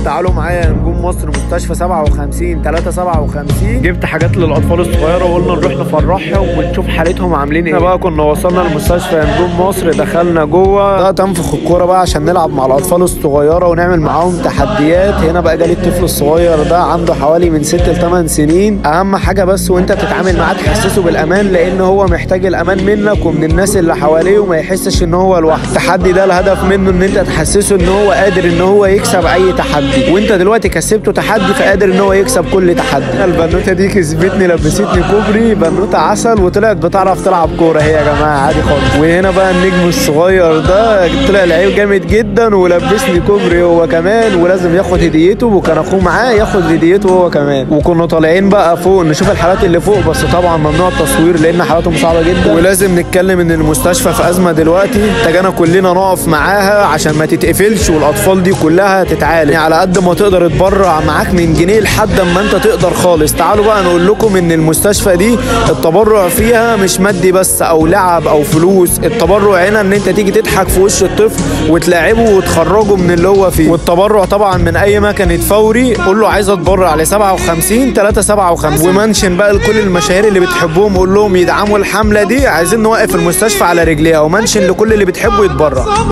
تعالوا معايا يا نجوم مصر مستشفى 57 3 57 جبت حاجات للاطفال الصغيره وقلنا نروح نفرحهم ونشوف حالتهم عاملين ايه بقى كنا وصلنا المستشفى يا نجوم مصر دخلنا جوه ده تنفخ الكوره بقى عشان نلعب مع الاطفال الصغيره ونعمل معاهم تحديات هنا بقى جالي الطفل الصغير ده عنده حوالي من 6 ل 8 سنين اهم حاجه بس وانت بتتعامل معاه تحسسه بالامان لان هو محتاج الامان منك ومن الناس اللي حواليه وما يحسش ان هو لوحده التحدي ده الهدف منه ان انت تحسسه ان هو قادر ان هو يكسب اي تحدي وانت دلوقتي كسبته تحدي فقادر ان هو يكسب كل تحدي البنوته دي كسبتني لبستني كوبري بنوته عسل وطلعت بتعرف تلعب كوره هي يا جماعه عادي خالص وهنا بقى النجم الصغير ده طلع لعيب جامد جدا ولبسني كوبري هو كمان ولازم ياخد هديته وكان اخوه معاه ياخد هديته هو كمان وكنا طالعين بقى فوق نشوف الحالات اللي فوق بس طبعا ممنوع التصوير لان حالاتهم صعبه جدا ولازم نتكلم ان المستشفى في ازمه دلوقتي محتاجانا كلنا نقف معاها عشان ما تتقفلش والاطفال دي كلها تتعالج يعني على قد ما تقدر تبرع معاك من جنيه لحد ما انت تقدر خالص تعالوا بقى نقول لكم ان المستشفى دي التبرع فيها مش مادي بس او لعب او فلوس التبرع هنا ان انت تيجي تضحك في وش الطفل وتلاعبه وتخرجه من اللي هو فيه والتبرع طبعا من اي مكنه فوري قول له عايز اتبرع ل 57 3 57 ومنشن بقى لكل المشاهير اللي بتحبهم قول لهم يدعموا الحمله دي عايزين نوقف المستشفى على رجليها ومنشن لكل اللي بتحبه يتبرع